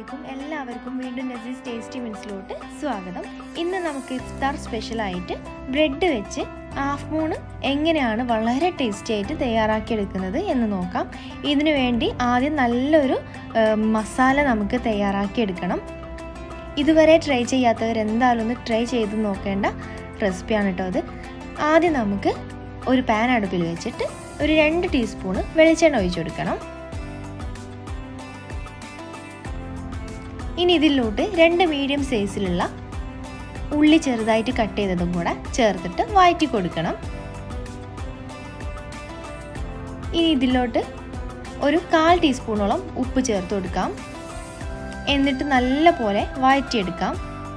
അലൈക്കും എല്ലാവർക്കും വീണ്ടും നസീസ് ടേസ്റ്റി മിൻസിലോട്ട് സ്വാഗതം ഇന്ന് നമുക്ക് ഇഫ്താർ സ്പെഷ്യലായിട്ട് ബ്രെഡ് വെച്ച് ഹാഫ് മൂണ് എങ്ങനെയാണ് വളരെ ടേസ്റ്റി ആയിട്ട് തയ്യാറാക്കിയെടുക്കുന്നത് എന്ന് നോക്കാം ഇതിനു വേണ്ടി ആദ്യം നല്ലൊരു ആ, മസാല നമുക്ക് തയ്യാറാക്കിയെടുക്കണം ഇതുവരെ ട്രൈ ചെയ്യാത്തവർ എന്തായാലും ഒന്ന് ട്രൈ ചെയ്ത് നോക്കേണ്ട റെസിപ്പിയാണ് കേട്ടോ അത് ആദ്യം നമുക്ക് ഒരു പാൻ അടുപ്പിൽ വെച്ചിട്ട് ഒരു രണ്ട് ടീസ്പൂണ് വെളിച്ചെണ്ണ ഒഴിച്ചു കൊടുക്കണം ഇനി ഇതിലോട്ട് രണ്ട് മീഡിയം സൈസിലുള്ള ഉള്ളി ചെറുതായിട്ട് കട്ട് ചെയ്തതും കൂടെ ചേർത്തിട്ട് വഴറ്റി കൊടുക്കണം ഇനി ഇതിലോട്ട് ഒരു കാൽ ടീസ്പൂണോളം ഉപ്പ് ചേർത്ത് കൊടുക്കാം എന്നിട്ട് നല്ല പോലെ വഴറ്റിയെടുക്കാം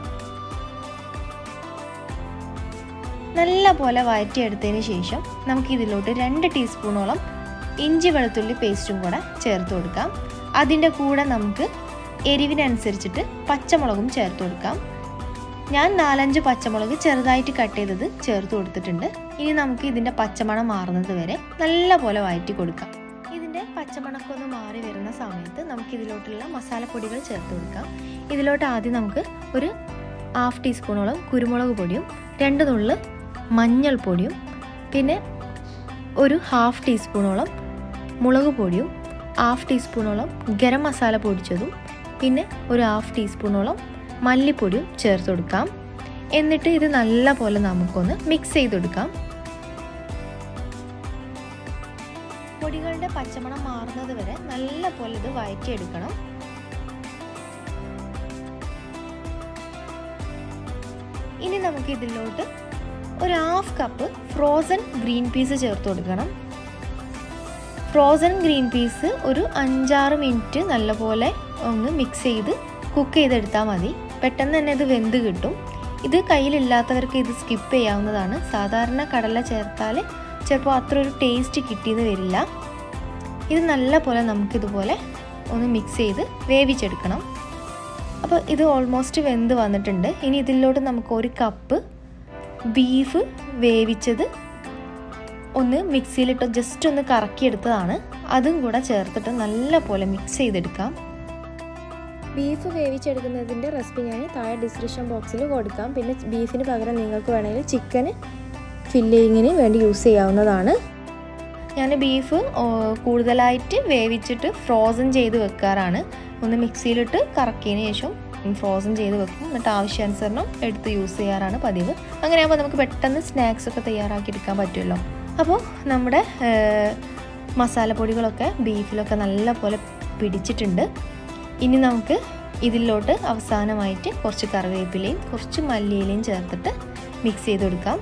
നല്ല പോലെ വഴറ്റിയെടുത്തതിന് ശേഷം നമുക്ക് ഇതിലോട്ട് രണ്ട് ടീസ്പൂണോളം ഇഞ്ചി വെളുത്തുള്ളി പേസ്റ്റും കൂടെ ചേർത്ത് കൊടുക്കാം അതിൻ്റെ കൂടെ നമുക്ക് എരിവിനനുസരിച്ചിട്ട് പച്ചമുളകും ചേർത്ത് കൊടുക്കാം ഞാൻ നാലഞ്ച് പച്ചമുളക് ചെറുതായിട്ട് കട്ട് ചെയ്തത് ചേർത്ത് കൊടുത്തിട്ടുണ്ട് ഇനി നമുക്ക് ഇതിൻ്റെ പച്ചമണം മാറുന്നത് വരെ നല്ല പോലെ വഴറ്റി കൊടുക്കാം ഇതിൻ്റെ പച്ചമണക്കം ഒന്ന് മാറി വരുന്ന സമയത്ത് നമുക്ക് ഇതിലോട്ടുള്ള മസാലപ്പൊടികൾ ചേർത്ത് കൊടുക്കാം ഇതിലോട്ട് ആദ്യം നമുക്ക് ഒരു ഹാഫ് ടീസ്പൂണോളം കുരുമുളക് പൊടിയും രണ്ട് നുള്ള് മഞ്ഞൾപ്പൊടിയും പിന്നെ ഒരു ഹാഫ് ടീസ്പൂണോളം മുളക് പൊടിയും ഹാഫ് ടീസ്പൂണോളം ഗരം മസാല പൊടിച്ചതും പിന്നെ ഒരു ഹാഫ് ടീസ്പൂണോളം മല്ലിപ്പൊടിയും ചേർത്ത് കൊടുക്കാം എന്നിട്ട് ഇത് നല്ല പോലെ നമുക്കൊന്ന് മിക്സ് ചെയ്ത് കൊടുക്കാം പൊടികളുടെ പച്ചമണം മാറുന്നത് വരെ നല്ല പോലെ ഇത് വഴറ്റിയെടുക്കണം ഇനി നമുക്ക് ഇതിലോട്ട് ഒരു half cup frozen green peas ചേർത്ത് കൊടുക്കണം ഫ്രോസൺ ഗ്രീൻ പീസ് ഒരു അഞ്ചാറ് മിനിറ്റ് നല്ലപോലെ ഒന്ന് മിക്സ് ചെയ്ത് കുക്ക് ചെയ്തെടുത്താൽ മതി പെട്ടെന്ന് തന്നെ ഇത് വെന്ത് കിട്ടും ഇത് കയ്യിലില്ലാത്തവർക്ക് ഇത് സ്കിപ്പ് ചെയ്യാവുന്നതാണ് സാധാരണ കടല ചേർത്താൽ ചിലപ്പോൾ അത്ര ഒരു ടേസ്റ്റ് കിട്ടിയത് വരില്ല ഇത് നല്ല പോലെ നമുക്കിതുപോലെ ഒന്ന് മിക്സ് ചെയ്ത് വേവിച്ചെടുക്കണം അപ്പോൾ ഇത് ഓൾമോസ്റ്റ് വെന്ത് വന്നിട്ടുണ്ട് ഇനി ഇതിലോട്ട് നമുക്ക് ഒരു കപ്പ് ബീഫ് വേവിച്ചത് ഒന്ന് മിക്സിയിലിട്ട് ജസ്റ്റ് ഒന്ന് കറക്കിയെടുത്തതാണ് അതും കൂടെ ചേർത്തിട്ട് നല്ല പോലെ മിക്സ് ചെയ്തെടുക്കാം ബീഫ് വേവിച്ചെടുക്കുന്നതിൻ്റെ റെസിപ്പി ഞാൻ താഴെ ഡിസ്ക്രിപ്ഷൻ ബോക്സിൽ കൊടുക്കാം പിന്നെ ബീഫിന് പകരം നിങ്ങൾക്ക് വേണമെങ്കിൽ ചിക്കന് ഫില്ലിങ്ങിന് വേണ്ടി യൂസ് ചെയ്യാവുന്നതാണ് ഞാൻ ബീഫ് കൂടുതലായിട്ട് വേവിച്ചിട്ട് ഫ്രോസൺ ചെയ്ത് വെക്കാറാണ് ഒന്ന് മിക്സിയിലിട്ട് കറക്കിയതിന് ശേഷം ഫ്രോസൺ ചെയ്ത് വെക്കും എന്നിട്ട് ആവശ്യാനുസരണം എടുത്ത് യൂസ് ചെയ്യാറാണ് പതിവ് അങ്ങനെയാകുമ്പോൾ നമുക്ക് പെട്ടെന്ന് സ്നാക്സ് ഒക്കെ തയ്യാറാക്കി എടുക്കാൻ പറ്റുമല്ലോ അപ്പോൾ നമ്മുടെ മസാലപ്പൊടികളൊക്കെ ബീഫിലൊക്കെ നല്ല പോലെ പിടിച്ചിട്ടുണ്ട് ഇനി നമുക്ക് ഇതിലോട്ട് അവസാനമായിട്ട് കുറച്ച് കറിവേപ്പിലയും കുറച്ച് മല്ലിയിലയും ചേർത്തിട്ട് മിക്സ് ചെയ്ത് കൊടുക്കാം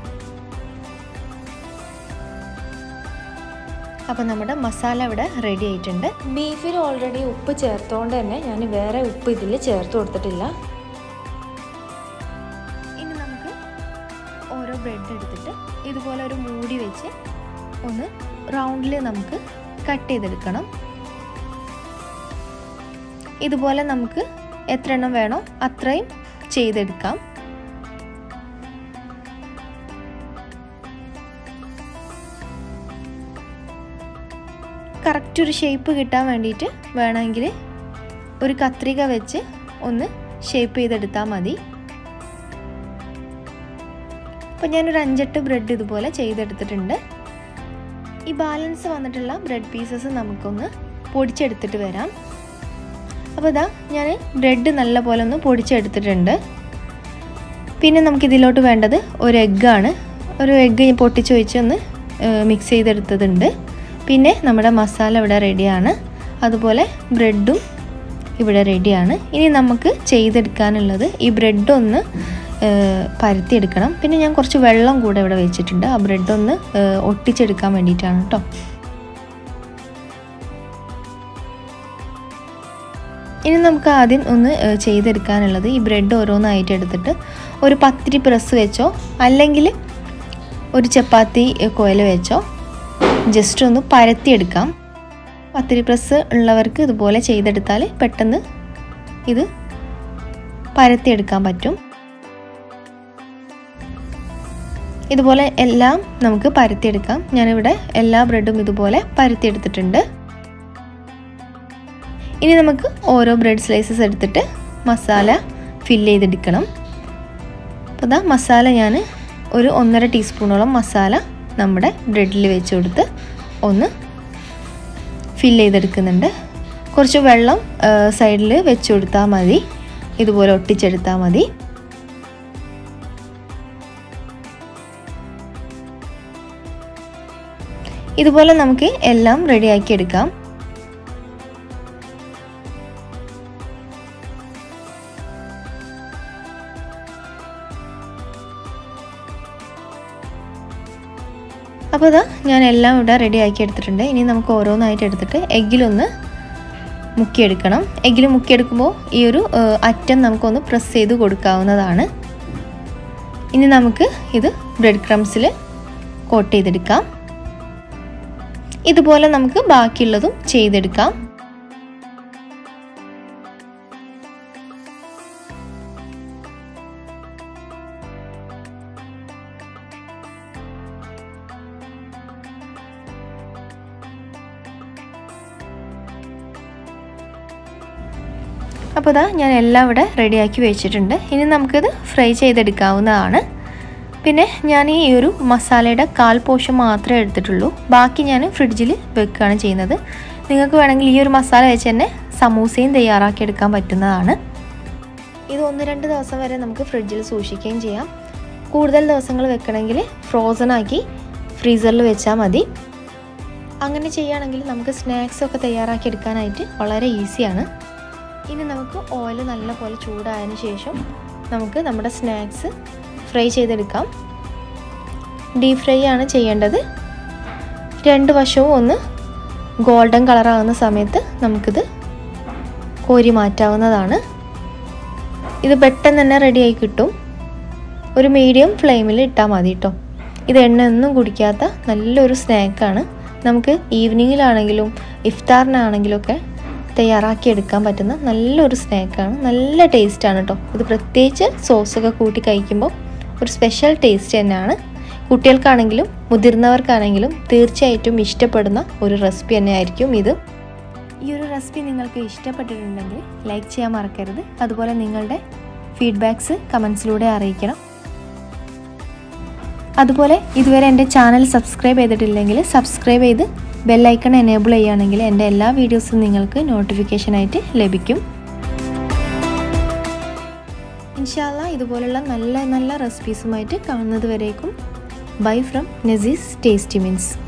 അപ്പോൾ നമ്മുടെ മസാല ഇവിടെ റെഡി ആയിട്ടുണ്ട് ബീഫിൽ ഓൾറെഡി ഉപ്പ് ചേർത്തുകൊണ്ട് തന്നെ ഞാൻ വേറെ ഉപ്പ് ഇതിൽ ചേർത്ത് കൊടുത്തിട്ടില്ല ഇനി നമുക്ക് ഓരോ ബ്രെഡ് എടുത്തിട്ട് ഇതുപോലെ ഒരു മൂടി വെച്ച് ഒന്ന് റൗണ്ടിൽ നമുക്ക് കട്ട് ചെയ്തെടുക്കണം ഇതുപോലെ നമുക്ക് എത്ര എണ്ണം വേണോ അത്രയും ചെയ്തെടുക്കാം കറക്റ്റ് ഒരു ഷേപ്പ് കിട്ടാൻ വേണ്ടിയിട്ട് വേണമെങ്കിൽ ഒരു കത്രിക വെച്ച് ഒന്ന് ഷേപ്പ് ചെയ്തെടുത്താൽ മതി അപ്പം ഞാനൊരു അഞ്ചെട്ട് ബ്രെഡ് ഇതുപോലെ ചെയ്തെടുത്തിട്ടുണ്ട് ഈ ബാലൻസ് വന്നിട്ടുള്ള ബ്രെഡ് പീസസ് നമുക്കൊന്ന് പൊടിച്ചെടുത്തിട്ട് വരാം അപ്പോൾ ഇതാ ഞാൻ ബ്രെഡ് നല്ല പോലെ ഒന്ന് പൊടിച്ചെടുത്തിട്ടുണ്ട് പിന്നെ നമുക്കിതിലോട്ട് വേണ്ടത് ഒരു എഗ്ഗാണ് ഒരു എഗ്ഗ് പൊട്ടിച്ച് വെച്ച് ഒന്ന് മിക്സ് ചെയ്തെടുത്തതുണ്ട് പിന്നെ നമ്മുടെ മസാല ഇവിടെ റെഡിയാണ് അതുപോലെ ബ്രെഡും ഇവിടെ റെഡിയാണ് ഇനി നമുക്ക് ചെയ്തെടുക്കാനുള്ളത് ഈ ബ്രെഡ് ഒന്ന് പരത്തിയെടുക്കണം പിന്നെ ഞാൻ കുറച്ച് വെള്ളം കൂടെ ഇവിടെ വെച്ചിട്ടുണ്ട് ആ ബ്രെഡ് ഒന്ന് ഒട്ടിച്ചെടുക്കാൻ വേണ്ടിയിട്ടാണ് കേട്ടോ ഇനി നമുക്ക് ആദ്യം ഒന്ന് ചെയ്തെടുക്കാനുള്ളത് ഈ ബ്രെഡ് ഓരോന്നായിട്ട് എടുത്തിട്ട് ഒരു പത്തിരി പ്രസ് വെച്ചോ അല്ലെങ്കിൽ ഒരു ചപ്പാത്തി കോയിൽ വെച്ചോ ജസ്റ്റ് ഒന്ന് പരത്തിയെടുക്കാം പത്തിരി പ്രസ് ഉള്ളവർക്ക് ഇതുപോലെ ചെയ്തെടുത്താൽ പെട്ടെന്ന് ഇത് പരത്തിയെടുക്കാൻ പറ്റും ഇതുപോലെ എല്ലാം നമുക്ക് പരത്തിയെടുക്കാം ഞാനിവിടെ എല്ലാ ബ്രെഡും ഇതുപോലെ പരത്തിയെടുത്തിട്ടുണ്ട് ഇനി നമുക്ക് ഓരോ ബ്രെഡ് സ്ലൈസസ് എടുത്തിട്ട് മസാല ഫില്ല് ചെയ്തെടുക്കണം അപ്പോൾ ഇതാ മസാല ഞാൻ ഒരു ഒന്നര ടീസ്പൂണോളം മസാല നമ്മുടെ ബ്രെഡിൽ വെച്ച് കൊടുത്ത് ഒന്ന് ഫില്ല് ചെയ്തെടുക്കുന്നുണ്ട് കുറച്ച് വെള്ളം സൈഡിൽ വെച്ച് കൊടുത്താൽ മതി ഇതുപോലെ ഒട്ടിച്ചെടുത്താൽ മതി ഇതുപോലെ നമുക്ക് എല്ലാം റെഡിയാക്കി എടുക്കാം അപ്പോൾ ഇതാ ഞാൻ എല്ലാം ഇവിടെ റെഡി ആക്കി എടുത്തിട്ടുണ്ട് ഇനി നമുക്ക് ഓരോന്നായിട്ട് എടുത്തിട്ട് എഗ്ഗിലൊന്ന് മുക്കിയെടുക്കണം എഗ്ഗിൽ മുക്കിയെടുക്കുമ്പോൾ ഈ ഒരു അറ്റം നമുക്കൊന്ന് പ്രസ് ചെയ്ത് കൊടുക്കാവുന്നതാണ് ഇനി നമുക്ക് ഇത് ബ്രെഡ് ക്രംസിൽ കോട്ട് ചെയ്തെടുക്കാം ഇതുപോലെ നമുക്ക് ബാക്കിയുള്ളതും ചെയ്തെടുക്കാം അപ്പോൾ ഇതാ ഞാൻ എല്ലാം ഇവിടെ റെഡിയാക്കി വെച്ചിട്ടുണ്ട് ഇനി നമുക്കിത് ഫ്രൈ ചെയ്തെടുക്കാവുന്നതാണ് പിന്നെ ഞാൻ ഈ ഒരു മസാലയുടെ കാൽ പോഷൻ മാത്രമേ എടുത്തിട്ടുള്ളൂ ബാക്കി ഞാൻ ഫ്രിഡ്ജിൽ വെക്കുകയാണ് ചെയ്യുന്നത് നിങ്ങൾക്ക് വേണമെങ്കിൽ ഈ ഒരു മസാല വെച്ച് തന്നെ സമൂസയും തയ്യാറാക്കി എടുക്കാൻ പറ്റുന്നതാണ് ഇത് ഒന്ന് രണ്ട് ദിവസം വരെ നമുക്ക് ഫ്രിഡ്ജിൽ സൂക്ഷിക്കുകയും ചെയ്യാം കൂടുതൽ ദിവസങ്ങൾ വെക്കണമെങ്കിൽ ഫ്രോസൺ ആക്കി ഫ്രീസറിൽ വെച്ചാൽ മതി അങ്ങനെ ചെയ്യുകയാണെങ്കിൽ നമുക്ക് സ്നാക്സ് ഒക്കെ തയ്യാറാക്കി എടുക്കാനായിട്ട് വളരെ ഈസിയാണ് ഇനി നമുക്ക് ഓയിൽ നല്ലപോലെ ചൂടായതിനു ശേഷം നമുക്ക് നമ്മുടെ സ്നാക്സ് ഫ്രൈ ചെയ്തെടുക്കാം ഡീപ് ഫ്രൈ ആണ് ചെയ്യേണ്ടത് രണ്ട് വശവും ഒന്ന് ഗോൾഡൻ കളറാകുന്ന സമയത്ത് നമുക്കിത് കോരി മാറ്റാവുന്നതാണ് ഇത് പെട്ടെന്ന് തന്നെ റെഡിയായി കിട്ടും ഒരു മീഡിയം ഫ്ലെയിമിൽ ഇട്ടാൽ മതി കേട്ടോ ഇത് എണ്ണ ഒന്നും കുടിക്കാത്ത നല്ലൊരു സ്നാക്കാണ് നമുക്ക് ഈവനിങ്ങിലാണെങ്കിലും ഇഫ്താറിനാണെങ്കിലും ഒക്കെ തയ്യാറാക്കി എടുക്കാൻ പറ്റുന്ന നല്ലൊരു സ്നാക്കാണ് നല്ല ടേസ്റ്റാണ് കേട്ടോ ഇത് പ്രത്യേകിച്ച് സോസൊക്കെ കൂട്ടി കഴിക്കുമ്പോൾ ഒരു സ്പെഷ്യൽ ടേസ്റ്റ് തന്നെയാണ് കുട്ടികൾക്കാണെങ്കിലും മുതിർന്നവർക്കാണെങ്കിലും തീർച്ചയായിട്ടും ഇഷ്ടപ്പെടുന്ന ഒരു റെസിപ്പി തന്നെയായിരിക്കും ഇത് ഈ ഒരു റെസിപ്പി നിങ്ങൾക്ക് ഇഷ്ടപ്പെട്ടിട്ടുണ്ടെങ്കിൽ ലൈക്ക് ചെയ്യാൻ മറക്കരുത് അതുപോലെ നിങ്ങളുടെ ഫീഡ്ബാക്ക്സ് കമൻസിലൂടെ അറിയിക്കണം അതുപോലെ ഇതുവരെ എൻ്റെ ചാനൽ സബ്സ്ക്രൈബ് ചെയ്തിട്ടില്ലെങ്കിൽ സബ്സ്ക്രൈബ് ചെയ്ത് ബെല്ലൈക്കൺ എനേബിൾ ചെയ്യുകയാണെങ്കിൽ എൻ്റെ എല്ലാ വീഡിയോസും നിങ്ങൾക്ക് നോട്ടിഫിക്കേഷനായിട്ട് ലഭിക്കും ഇൻഷാല്ല ഇതുപോലുള്ള നല്ല നല്ല റെസിപ്പീസുമായിട്ട് കാണുന്നത് വരേക്കും ബൈ ഫ്രം നസീസ് ടേസ്റ്റി മീൻസ്